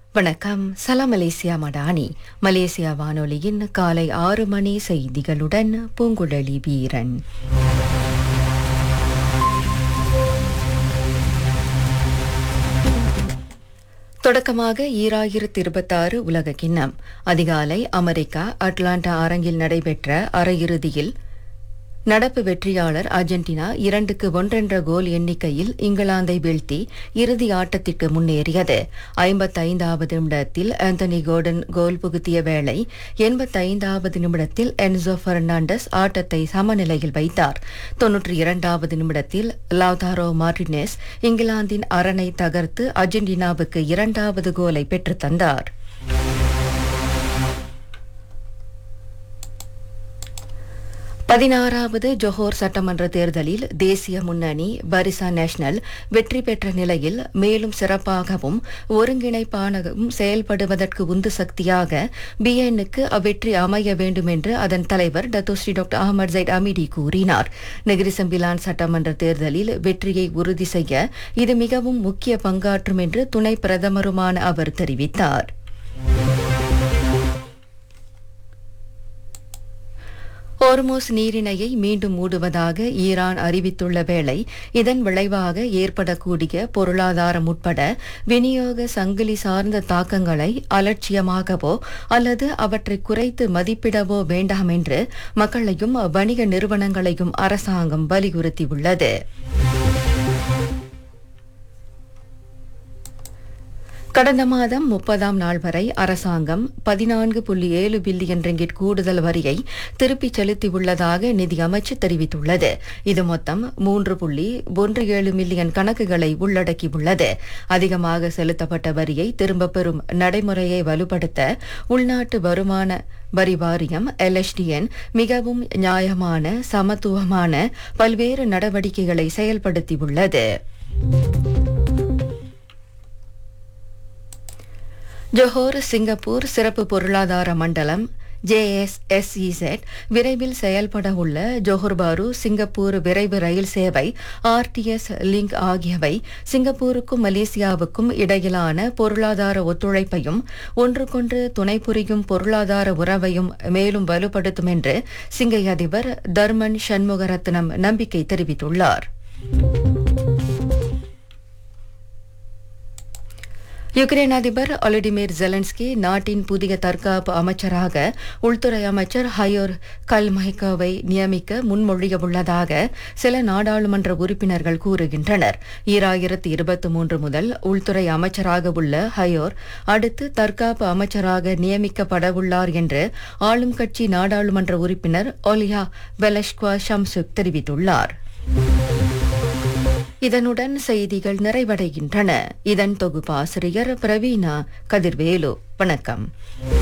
வணக்கம் சலாம் Malaysia Madani Malaysia வானொலியின் காலை ஆறு மணி செய்திகளுடன் பூங்குழலி வீரன் தொடக்கமாக ஈராயிரத்தி இருபத்தாறு உலக கிண்ணம் அதிகாலை அமெரிக்கா அட்லாண்டா அரங்கில் நடைபெற்ற அரையிறுதியில் நடப்பு வெற்றியாளர் அர்ஜென்டினா இரண்டுக்கு ஒன்றென்ற கோல் எண்ணிக்கையில் இங்கிலாந்தை வீழ்த்தி இறுதி ஆட்டத்திற்கு முன்னேறியது ஐம்பத்தைந்தாவது நிமிடத்தில் ஆந்தனி கோர்டன் கோல் புகுத்திய வேளை எண்பத்தைந்தாவது நிமிடத்தில் என்சோ பெர்னாண்டஸ் ஆட்டத்தை சமநிலையில் வைத்தார் தொன்னூற்றி இரண்டாவது நிமிடத்தில் லவ்தாரோ மார்டினெஸ் இங்கிலாந்தின் அரணை தகர்த்து அர்ஜென்டினாவுக்கு இரண்டாவது கோலை பெற்றுத் தந்தார் பதினாறாவது ஜொஹோர் சட்டமன்ற தேர்தலில் தேசிய முன்னணி பரிசா நேஷனல் வெற்றி பெற்ற நிலையில் மேலும் சிறப்பாகவும் ஒருங்கிணைப்பானவும் செயல்படுவதற்கு உந்து சக்தியாக பிஎன்னுக்கு அவ்வெற்றி அமைய வேண்டும் என்று அதன் தலைவர் Dato Sri doctor Ahmad Zahid Hamidi கூறினார் நெகிரிசம்பிலான் சட்டமன்ற தேர்தலில் வெற்றியை உறுதி செய்ய இது மிகவும் முக்கிய பங்காற்றும் என்று துணை பிரதமருமான அவர் தெரிவித்தார் ஹோர்மோஸ் நீரிணையை மீண்டும் மூடுவதாக ஈரான் அறிவித்துள்ள வேளை இதன் விளைவாக ஏற்படக்கூடிய பொருளாதாரம் உட்பட விநியோக சங்கிலி சார்ந்த தாக்கங்களை அலட்சியமாகவோ அல்லது அவற்றை குறைத்து மதிப்பிடவோ வேண்டாம் என்று மக்களையும் வணிக நிறுவனங்களையும் அரசாங்கம் வலியுறுத்தியுள்ளது கடந்த மாதம் முப்பதாம் நாள் வரை அரசாங்கம் பதினான்கு புள்ளி ஏழு பில்லியன் ரிங்கிட் கூடுதல் வரியை திருப்பிச் செலுத்தியுள்ளதாக நிதி அமைச்சு தெரிவித்துள்ளது இது மொத்தம் மூன்று புள்ளி ஒன்று ஏழு மில்லியன் கணக்குகளை உள்ளடக்கியுள்ளது அதிகமாக செலுத்தப்பட்ட வரியை திரும்பப் பெறும் நடைமுறையை வலுப்படுத்த உள்நாட்டு வருமான வரி வாரியம் எல்எஸ்டிஎன் மிகவும் நியாயமான சமத்துவமான பல்வேறு நடவடிக்கைகளை செயல்படுத்தியுள்ளது ஜொஹோர் சிங்கப்பூர் சிறப்பு பொருளாதார மண்டலம் ஜேஎஸ்எஸ்இசெட் விரைவில் செயல்பட உள்ள ஜோஹர் பாரு சிங்கப்பூர் விரைவு ரயில் சேவை ஆர்டிஎஸ் லிங்க் ஆகியவை சிங்கப்பூருக்கும் மலேசியாவுக்கும் இடையிலான பொருளாதார ஒத்துழைப்பையும் ஒன்றுக்கொன்று துணை புரியும் பொருளாதார உறவையும் மேலும் வலுப்படுத்தும் என்று சிங்கை அதிபர் தர்மன் சண்முகரத்னம் நம்பிக்கை தெரிவித்துள்ளார் யுக்ரைன் அதிபர் ஒலிடிமிர் ஜெலன்ஸ்கி நாட்டின் புதிய தற்காப்பு அமைச்சராக உள்துறை அமைச்சர் ஹயோர் கல்மைகோவை நியமிக்க முன்மொழியவுள்ளதாக சில நாடாளுமன்ற உறுப்பினர்கள் கூறுகின்றனர் ஈராயிரத்தி இருபத்தி மூன்று முதல் உள்துறை அமைச்சராக உள்ள ஹயோர் அடுத்து தற்காப்பு அமைச்சராக நியமிக்கப்படவுள்ளார் என்று ஆளும் கட்சி நாடாளுமன்ற உறுப்பினர் ஒலியா வெலஷ்குவா ஷம்சுக் தெரிவித்துள்ளார் இதனுடன் செய்திகள் நிறைவடைகின்றன இதன் தொகுப்பாசிரியர் பிரவீனா கதிர்வேலு வணக்கம்